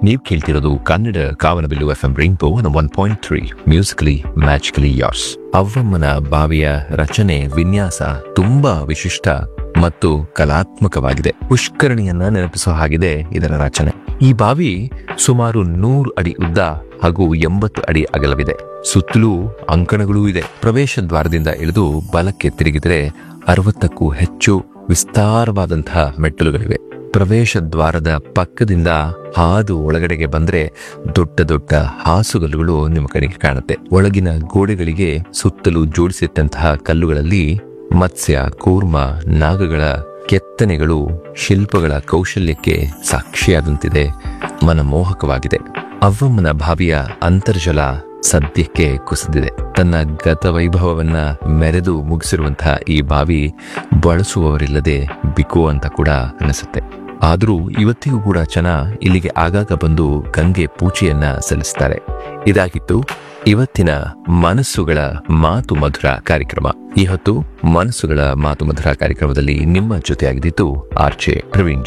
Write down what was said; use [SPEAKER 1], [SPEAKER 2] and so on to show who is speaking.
[SPEAKER 1] ನೀವು ಕೇಳ್ತಿರೋದು ಕನ್ನಡ ಕಾವನಬಿಲ್ಲು F M rainbow one point three musically magically yours ಅವ್ವಮ್ಮನ ಬಾವಿಯ ರಚನೆ ವಿನ್ಯಾಸ ತುಂಬಾ ವಿಶಿಷ್ಟ ಮತ್ತು ಕಲಾತ್ಮಕವಾಗಿದೆ ಪುಷ್ಕರಣಿಯನ್ನ ನೆನಪಿಸೋ ಹಾಗಿದೆ ಇದರ ರಚನೆ ಈ ಬಾವಿ ಸುಮಾರು ನೂರು ಅಡಿ ಉದ್ದ ಹಾಗೂ ಎಂಬತ್ತು ಅಡಿ ಅಗಲವಿದೆ ಸುತ್ತಲೂ ಅಂಕಣಗಳೂ ಇದೆ ಪ್ರವೇಶ ದ್ವಾರದಿಂದ ಇಳಿದು ಬಲಕ್ಕೆ ತಿರುಗಿದರೆ ಅರವತ್ತಕ್ಕೂ ಹೆಚ್ಚು ವಿಸ್ತಾರವಾದಂತಹ ಮೆಟ್ಟಲುಗಳಿವೆ ಪ್ರವೇಶ ದ್ವಾರದ ಪಕ್ಕದಿಂದ ಹಾದು ಒಳಗಡೆಗೆ ಬಂದ್ರೆ ದೊಡ್ಡ ದೊಡ್ಡ ಹಾಸುಗಲ್ಲುಗಳು ನಿಮ್ಮ ಕಡೆಗೆ ಕಾಣುತ್ತೆ ಒಳಗಿನ ಗೋಡೆಗಳಿಗೆ ಸುತ್ತಲೂ ಜೋಡಿಸಿಟ್ಟಂತಹ ಕಲ್ಲುಗಳಲ್ಲಿ ಮತ್ಸ್ಯ ಕೂರ್ಮ ನಾಗಗಳ ಕೆತ್ತನೆಗಳು ಶಿಲ್ಪಗಳ ಕೌಶಲ್ಯಕ್ಕೆ ಸಾಕ್ಷಿಯಾದಂತಿದೆ ಮನಮೋಹಕವಾಗಿದೆ ಅವ್ವಮ್ಮನ ಬಾವಿಯ ಅಂತರ್ಜಲ ಸದ್ಯಕ್ಕೆ ಕುಸಿದಿದೆ ತನ್ನ ಗತ ವೈಭವವನ್ನ ಮೆರೆದು ಮುಗಿಸಿರುವಂತಹ ಈ ಬಾವಿ ಬಳಸುವವರಿಲ್ಲದೆ ಬಿಕೋ ಅಂತ ಕೂಡ ಅನಿಸುತ್ತೆ ಆದರೂ ಇವತ್ತಿಗೂ ಕೂಡ ಜನ ಇಲ್ಲಿಗೆ ಆಗಾಗ ಬಂದು ಗಂಗೆ ಪೂಜೆಯನ್ನ ಸಲ್ಲಿಸ್ತಾರೆ ಇದಾಗಿತ್ತು ಇವತ್ತಿನ ಮನಸ್ಸುಗಳ ಮಾತು ಮಧುರ ಕಾರ್ಯಕ್ರಮ ಈ ಹೊತ್ತು ಮನಸ್ಸುಗಳ ಮಾತು ಮಧುರ ಕಾರ್ಯಕ್ರಮದಲ್ಲಿ ನಿಮ್ಮ ಜೊತೆಯಾಗಿದ್ದಿತ್ತು ಆರ್ಚೆ ಪ್ರವೀಣ್